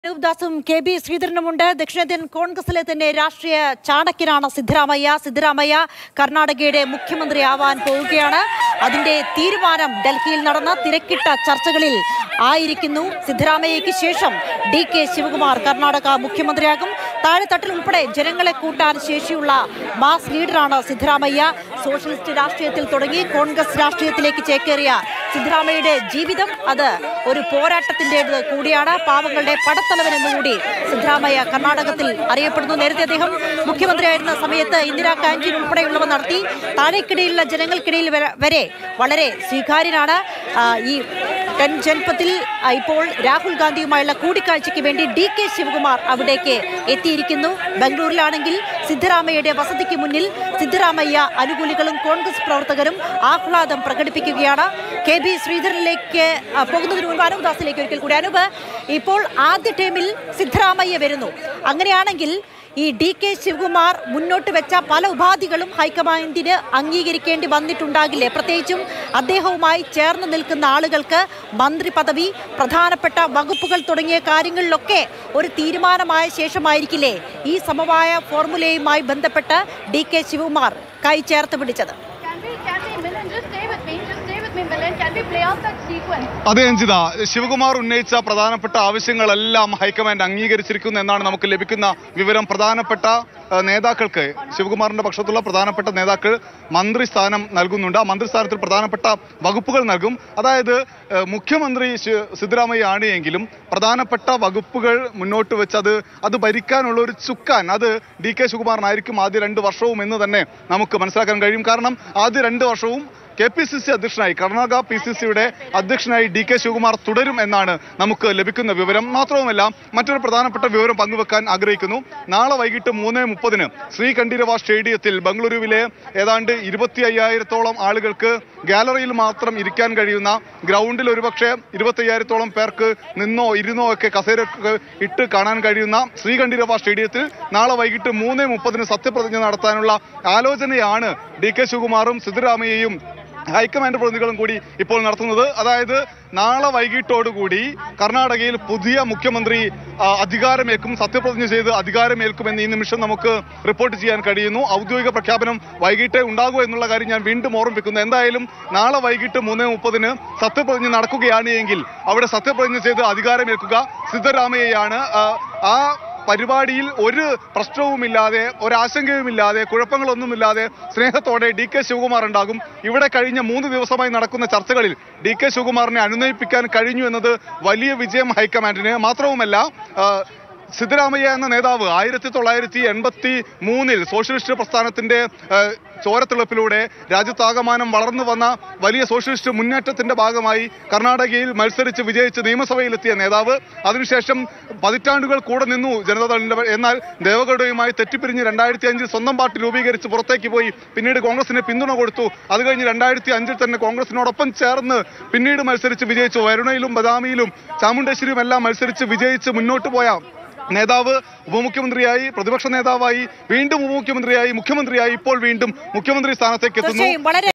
ദേവദാസും K B ശ്രീധരനുമുണ്ട് ദക്ഷിണേന്ത്യൻ കോൺഗ്രസിലെ തന്നെ രാഷ്ട്രീയ ചാണക്യനാണ് സിദ്ധരാമയ്യ സിദ്ധരാമയ്യ കർണാടകയുടെ മുഖ്യമന്ത്രിയാവാൻ പോവുകയാണ് അതിന്റെ തീരുമാനം ഡൽഹിയിൽ നടന്ന തിരക്കിട്ട ചർച്ചകളിൽ ആയിരിക്കുന്നു സിദ്ധരാമയ്യയ്ക്ക് ശേഷം ഡി കെ ശിവകുമാർ കർണാടക മുഖ്യമന്ത്രിയാകും താഴെത്തട്ടിൽ ഉൾപ്പെടെ ജനങ്ങളെ കൂട്ടാൻ ശേഷിയുള്ള മാസ് ലീഡറാണ് സിദ്ധരാമയ്യ സോഷ്യലിസ്റ്റ് രാഷ്ട്രീയത്തിൽ തുടങ്ങി കോൺഗ്രസ് രാഷ്ട്രീയത്തിലേക്ക് ചേക്കേറിയ സിദ്ധരാമയ്യയുടെ ജീവിതം അത് ഒരു പോരാട്ടത്തിൻ്റെത് കൂടിയാണ് പാവങ്ങളുടെ പടത്തലവൻ എന്നുകൂടി സിദ്ധരാമയ്യ കർണാടകത്തിൽ അറിയപ്പെടുന്നു നേരത്തെ അദ്ദേഹം മുഖ്യമന്ത്രിയായിരുന്ന സമയത്ത് ഇന്ദിരാ കാന്റീൻ ഉൾപ്പെടെയുള്ളവ നടത്തി താഴേക്കിടയിലുള്ള ജനങ്ങൾക്കിടയിൽ വരെ- വരെ വളരെ സ്വീകാര്യനാണ് ആ, ഈ ടെൻ ജൻപത്തിൽ ആ, ഇപ്പോൾ രാഹുൽ ഗാന്ധിയുമായുള്ള കൂടിക്കാഴ്ചയ്ക്ക് വേണ്ടി ഡി കെ ശിവകുമാർ അവിടേക്ക് എത്തിയിരിക്കുന്നു ബംഗളൂരിലാണെങ്കിൽ സിദ്ധരാമയ്യയുടെ വസതിക്ക് മുന്നിൽ സിദ്ധരാമയ്യ അനുകൂലികളും കോൺഗ്രസ് പ്രവർത്തകരും ആഹ്ലാദം പ്രകടിപ്പിക്കുകയാണ് കെ ബി ശ്രീധരനിലേക്ക് ആ, പോകുന്നതിന് മുൻപ് അനൂപ് ഒരിക്കൽ കൂടി അനൂപ് ഇപ്പോൾ ആദ്യ ടൈമിൽ സിദ്ധരാമയ്യ വരുന്നു അങ്ങനെയാണെങ്കിൽ ഈ ഡി കെ ശിവകുമാർ മുന്നോട്ട് വെച്ച പല ഉപാധികളും ഹൈക്കമാൻഡിന് അംഗീകരിക്കേണ്ടി വന്നിട്ടുണ്ടാകില്ലേ പ്രത്യേകിച്ചും അദ്ദേഹവുമായി ചേർന്ന് നിൽക്കുന്ന ആളുകൾക്ക് മന്ത്രി പദവി പ്രധാനപ്പെട്ട വകുപ്പുകൾ തുടങ്ങിയ കാര്യങ്ങളിലൊക്കെ ഒരു തീരുമാനമായ ശേഷമായിരിക്കില്ലേ ഈ സമവായ ഫോർമുലയുമായി ബന്ധപ്പെട്ട് ഡി കെ ശിവകുമാർ കൈ ചേർത്ത് പിടിച്ചത് Can we, can we, Milan, just stay with me, just stay with me, Milan. Can we play out that sequence? അതെ അഞ്ജിത ശിവകുമാർ ഉന്നയിച്ച പ്രധാനപ്പെട്ട ആവശ്യങ്ങളെല്ലാം ഹൈക്കമാൻഡ് അംഗീകരിച്ചിരിക്കുന്നു എന്നാണ് നമുക്ക് ലഭിക്കുന്ന വിവരം പ്രധാനപ്പെട്ട ഏഹ്, നേതാക്കൾക്ക് ശിവകുമാറിന്റെ പക്ഷത്തുള്ള പ്രധാനപ്പെട്ട നേതാക്കൾ മന്ത്രിസ്ഥാനം നൽകുന്നുണ്ട് ആ മന്ത്രിസ്ഥാനത്തിൽ പ്രധാനപ്പെട്ട വകുപ്പുകൾ നൽകും അതായത് ഏഹ്, മുഖ്യമന്ത്രി ശി- സിദ്ധരാമയ്യ ആണ് എങ്കിലും പ്രധാനപ്പെട്ട വകുപ്പുകൾ മുന്നോട്ട് വെച്ച് അത് അത് ഭരിക്കാനുള്ള ഒരു ചുക്കാൻ അത് ഡി കെ ശിവകുമാറിനായിരിക്കും ആദ്യ രണ്ട് വർഷവും എന്ന് തന്നെ നമുക്ക് മനസ്സിലാക്കാൻ കഴിയും കാരണം ആദ്യ രണ്ട് വർഷവും കെ പി സി സി അധ്യക്ഷനായി കർണാടക പി സി സിയുടെ അധ്യക്ഷനായി ഡി കെ ശിവകുമാർ തുടരും എന്നാണ് നമുക്ക് ലഭിക്കുന്ന വിവരം മാത്രവുമല്ല മറ്റൊരു പ്രധാനപ്പെട്ട വിവരം പങ്കുവെക്കാൻ ആഗ്രഹിക്കുന്നു നാളെ വൈകിട്ട് മൂന്ന് മുപ്പതിന് ശ്രീ കണ്ഠീരവ സ്റ്റേഡിയത്തിൽ ബംഗളൂരുവിലെ ഏതാണ്ട് ഇരുപത്തി അയ്യായിരത്തോളം ആളുകൾക്ക് ഗാലറിയിൽ മാത്രം ഇരിക്കാൻ കഴിയുന്ന ഗ്രൗണ്ടിൽ ഒരുപക്ഷെ ഇരുപത്തി അയ്യായിരത്തോളം പേർക്ക് നിന്നോ ഇരുന്നോ ഒക്കെ കസേര ഇട്ട് കാണാൻ കഴിയുന്ന ശ്രീ കണ്ഠീരവ സ്റ്റേഡിയത്തിൽ നാളെ വൈകിട്ട് മൂന്ന് മുപ്പതിന് സത്യപ്രതിജ്ഞ നടത്താനുള്ള ആലോചനയാണ് ഡി കെ ശിവകുമാറും സിദ്ധരാമയ്യയും ഹൈക്കമാൻഡ് പ്രതിനിധികളും കൂടി ഇപ്പോൾ നടത്തുന്നത് അതായത് നാളെ വൈകിട്ടോടുകൂടി കർണാടകയിൽ പുതിയ മുഖ്യമന്ത്രി ആ, അധികാരമേൽക്കും സത്യപ്രതിജ്ഞ ചെയ്ത് അധികാരമേൽക്കുമെന്ന് ഈ നിമിഷം നമുക്ക് റിപ്പോർട്ട് ചെയ്യാൻ കഴിയുന്നു ഔദ്യോഗിക പ്രഖ്യാപനം വൈകിട്ടേ ഉണ്ടാകൂ എന്നുള്ള കാര്യം ഞാൻ വീണ്ടും ഓർമ്മിപ്പിക്കുന്നു എന്തായാലും നാളെ വൈകിട്ട് മൂന്ന് മുപ്പതിന് സത്യപ്രതിജ്ഞ നടക്കുകയാണ് എങ്കിൽ അവിടെ സത്യപ്രതിജ്ഞ ചെയ്ത് അധികാരമേൽക്കുക സിദ്ധരാമയ്യയാണ് ആ, ആ പരിപാടിയിൽ ഒരു പ്രശ്നവുമില്ലാതെ ഒരാശങ്കയുമില്ലാതെ കുഴപ്പങ്ങളൊന്നുമില്ലാതെ സ്നേഹത്തോടെ ഡി കെ ശിവകുമാർ ഉണ്ടാകും ഇവിടെ കഴിഞ്ഞ മൂന്ന് ദിവസമായി നടക്കുന്ന ചർച്ചകളിൽ ഡി കെ ശിവകുമാറിനെ അനുനയിപ്പിക്കാൻ കഴിഞ്ഞു എന്നത് വലിയ വിജയം ഹൈക്കമാൻഡിന് മാത്രവുമല്ല ആ, സിദ്ധരാമയ്യ എന്ന നേതാവ് ആയിരത്തി തൊള്ളായിരത്തി എൺപത്തി മൂന്നിൽ സോഷ്യലിസ്റ്റ് പ്രസ്ഥാനത്തിന്റെ ആ, ചോരത്തിളപ്പിലൂടെ രാജ്യത്താകമാനം വളർന്നു വന്ന വലിയ സോഷ്യലിസ്റ്റ് മുന്നേറ്റത്തിന്റെ ഭാഗമായി കർണാടകയിൽ മത്സരിച്ച് വിജയിച്ച് നിയമസഭയിലെത്തിയ നേതാവ് അതിനുശേഷം പതിറ്റാണ്ടുകൾ കൂടെ നിന്നു ജനതാദളിന്റെ എന്നാൽ ദേവഗൌഡയുമായി തെറ്റിപ്പിരിഞ്ഞ് രണ്ടായിരത്തി അഞ്ചിൽ സ്വന്തം പാർട്ടി രൂപീകരിച്ച് പുറത്തേക്ക് പോയി പിന്നീട് കോൺഗ്രസിന് പിന്തുണ കൊടുത്തു അത് കഴിഞ്ഞ് രണ്ടായിരത്തി അഞ്ചിൽ തന്നെ കോൺഗ്രസിനോടൊപ്പം ചേർന്ന് പിന്നീട് മത്സരിച്ച് വിജയിച്ചു വരുണയിലും ബദാമിയിലും ചാമുണ്ടേശ്വരിയും എല്ലാം മത്സരിച്ച് വിജയിച്ച് മുന്നോട്ട് പോയ നേതാവ് ഉപമുഖ്യമന്ത്രിയായി പ്രതിപക്ഷ നേതാവായി വീണ്ടും ഉപമുഖ്യമന്ത്രിയായി മുഖ്യമന്ത്രിയായി ഇപ്പോൾ വീണ്ടും മുഖ്യമന്ത്രി സ്ഥാനത്തേക്ക് എത്തുന്നു തീർച്ചയായും വളരെ